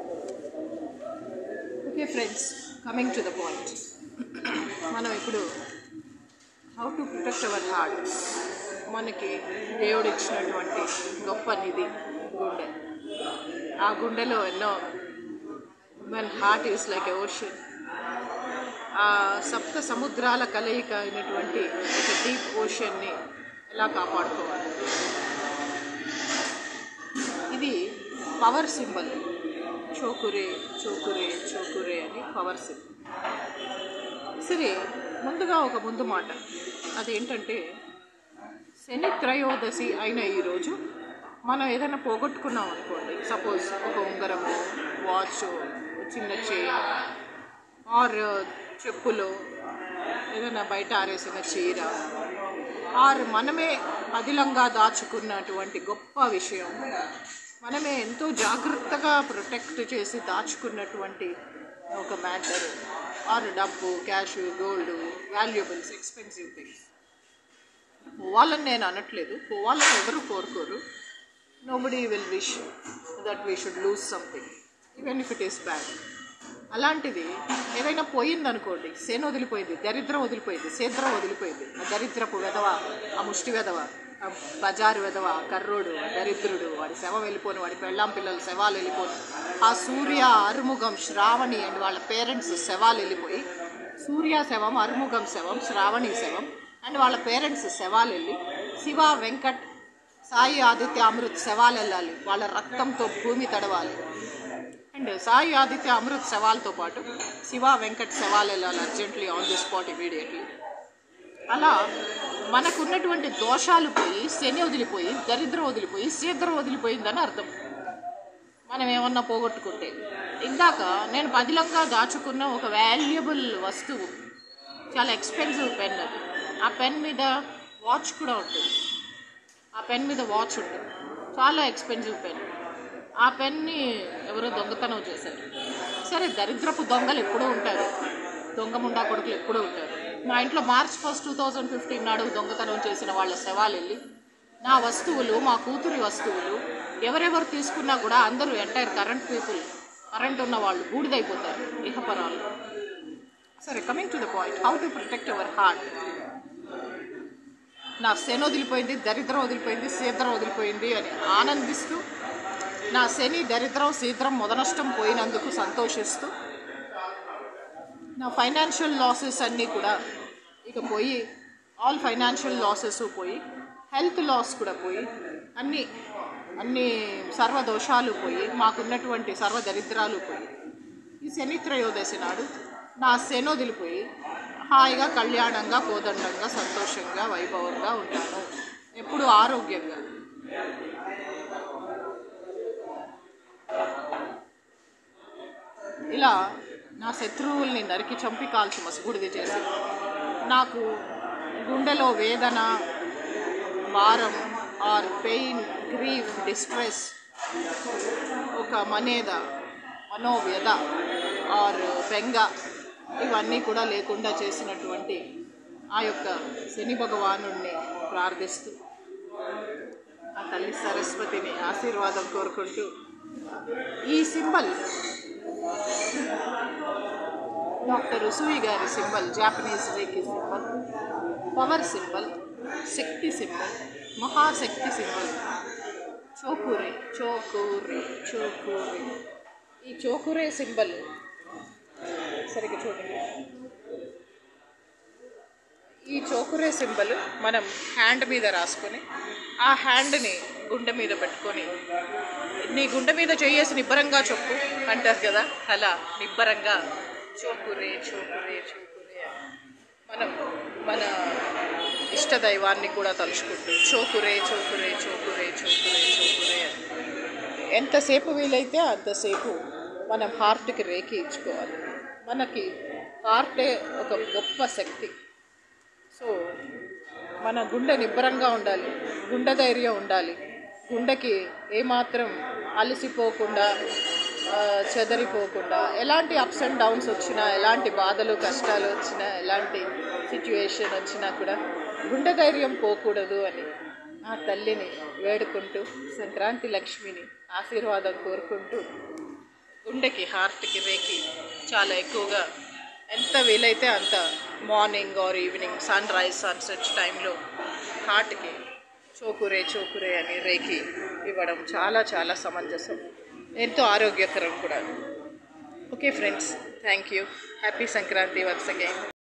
Okay friends coming to the point మనం ఇప్పుడు how to protect our heart మనకి దేవుడు ఇచ్చినటువంటి గొప్ప నిధి గుండె ఆ గుండెలో ఎన్నో మన heart is like a ocean ఆ సప్త సముద్రాల కలయిక అయినటువంటి ఒక డీప్ ఓషన్ని ఎలా కాపాడుకోవాలి ఇది పవర్ సింబల్ చోకురే చోకురే చోకురే అని పవర్ సింబల్ సరే ముందుగా ఒక ముందు మాట అదేంటంటే శని త్రయోదశి అయిన ఈరోజు మనం ఏదైనా పోగొట్టుకున్నాం అనుకోండి సపోజ్ ఒక ఉంగరము వాచ్ చిన్న చైన్ ఆర్ చెప్పులు ఏదైనా బయట ఆరేసిన చీర ఆర్ మనమే అదిలంగా దాచుకున్నటువంటి గొప్ప విషయం మనమే ఎంతో జాగ్రత్తగా ప్రొటెక్ట్ చేసి దాచుకున్నటువంటి ఒక మ్యాటర్ ఆర్ డబ్బు cash gold valuables expensive things పోవాలని నేను అనట్లేదు పోవాలని ఎవరు కోరుకోరు nobody will wish that we should lose something even if it is bad అలాంటిది ఏదైనా పోయిందనుకోండి సేన వదిలిపోయింది దరిద్రం వదిలిపోయింది సేద్రం వదిలిపోయింది ఆ దరిద్రపు వెధవ ఆ ముష్టి వెధవ ఆ బజారు వెధవ ఆ కర్రోడు ఆ దరిద్రుడు వాడి శవం వెళ్ళిపోను వాడి పెళ్ళాం పిల్లలు శవాలు వెళ్ళిపోను ఆ సూర్య అరుముఖం శ్రావణి అండ్ వాళ్ళ పేరెంట్స్ శవాలు వెళ్ళిపోయి సూర్య శవం అరుముఖం శవం శ్రావణి శవం అండ్ వాళ్ళ పేరెంట్స్ శవాలు వెళ్ళి శివ వెంకట్ సాయి ఆదిత్య అమృత్ శవాలు వెళ్ళాలి వాళ్ళ రక్తంతో భూమి తడవాలి అండ్ సాయి ఆదిత్య అమృత్ శవాలతో పాటు శివ వెంకట్ శవాలు వెళ్ళాలి urgently on the spot immediately అలా మనకున్నటువంటి దోషాలు పోయి శని వదిలిపోయి దరిద్రం వదిలిపోయి శీద్రం వదిలిపోయిందని అర్థం మనం ఏమన్నా పోగొట్టుకుంటే ఇందాక నేను పదిలంగా దాచుకున్న ఒక వాల్యుబుల్ వస్తువు చాలా ఎక్స్పెన్సివ్ పెన్ అది ఆ పెన్ మీద వాచ్ కూడా ఉంటుంది ఆ పెన్ మీద వాచ్ ఉంటుంది చాలా ఎక్స్పెన్సివ్ పెన్ ఆ పెన్ని ఎవరో దొంగతనం చేశారు సరే దరిద్రపు దొంగలు ఎప్పుడూ ఉంటారు దొంగ ముండా కొడుకులు ఎప్పుడూ ఉంటారు మా ఇంట్లో March first two thousand fifteen నాడు దొంగతనం చేసిన వాళ్ళ శవాలు వెళ్ళి నా వస్తువులు మా కూతురి వస్తువులు ఎవరెవరు తీసుకున్నా కూడా అందరూ ఎంటైర్ కరెంట్ పీపుల్ కరెంట్ ఉన్న వాళ్ళు బూడిదైపోతారు ఇహపరాలు సరే coming to the point how to protect our heart నా శని వదిలిపోయింది దరిద్రం వదిలిపోయింది శీద్రం వదిలిపోయింది అని ఆనందిస్తూ నా శని దరిద్రం శీద్రం మొదనష్టం పోయినందుకు సంతోషిస్తూ నా ఫైనాన్షియల్ లాసెస్ అన్నీ కూడా ఇక పోయి ఆల్ ఫైనాన్షియల్ లాసెస్ పోయి హెల్త్ లాస్ కూడా పోయి అన్ని అన్ని సర్వదోషాలు పోయి మాకున్నటువంటి సర్వ దరిద్రాలు పోయి ఈ శని త్రయోదశి నాడు నా శని వదిలిపోయి హాయిగా కళ్యాణంగా కోదండంగా సంతోషంగా వైభవంగా ఉంటాను ఎప్పుడు ఆరోగ్యంగా ఇలా నా శత్రువుల్ని నరికి చంపి కాల్చి మసుగుడిది చేసి నాకు గుండెలో వేదన భారం ఆర్ పెయిన్ గ్రీఫ్ డిస్ట్రెస్ ఒక మనేద మనోవ్యధ ఆర్ బెంగ ఇవన్నీ కూడా లేకుండా చేసినటువంటి ఆ యొక్క శని భగవానుణ్ణి ప్రార్థిస్తూ ఆ తల్లి సరస్వతిని ఆశీర్వాదం కోరుకుంటూ ఈ సింబల్ డాక్టర్ ఉసూయి గారి symbol Japanese reiki symbol power symbol శక్తి సింబల్ మహాశక్తి సింబల్ చోకురే చోకూరే చోకూరే ఈ చోకురే సింబల్ సరిగ్గా చూడండి ఈ చోకురే సింబల్ మనం హ్యాండ్ మీద రాసుకొని ఆ హ్యాండ్ని గుండె మీద పెట్టుకొని నీ గుండె మీద చేయేసి నిబ్బరంగా చెప్పు అంటారు కదా అలా నిబ్బరంగా చోకురే చోకురే చోకురే అని. మనం మన ఇష్ట దైవాన్ని కూడా తలుచుకుంటూ చోకురే చోకురే చోకురే చోకురే చోకురే అని ఎంతసేపు వీలైతే అంతసేపు మనం హార్ట్కి రేకి ఇచ్చుకోవాలి మనకి హార్టే ఒక గొప్ప శక్తి సో మన గుండె నిబ్బరంగా ఉండాలి గుండె ధైర్యం ఉండాలి గుండెకి ఏమాత్రం అలసిపోకుండా ఆ, చెదరిపోకుండా ఎలాంటి అప్స్ అండ్ డౌన్స్ వచ్చినా ఎలాంటి బాధలు కష్టాలు వచ్చినా ఎలాంటి సిచ్యువేషన్ వచ్చినా కూడా గుండె ధైర్యం పోకూడదు అని ఆ తల్లిని వేడుకుంటూ సంక్రాంతి లక్ష్మిని ఆశీర్వాదం కోరుకుంటూ గుండెకి హార్ట్కి రేకి చాలా ఎక్కువగా ఎంత వీలైతే అంత morning or evening sunrise sunset టైంలో హార్ట్కి చోకురే చోకురే అని రేకి ఇవ్వడం చాలా చాలా సమంజసం ఎంతో ఆరోగ్యకరం కూడా okay friends thank you happy Sankranti once again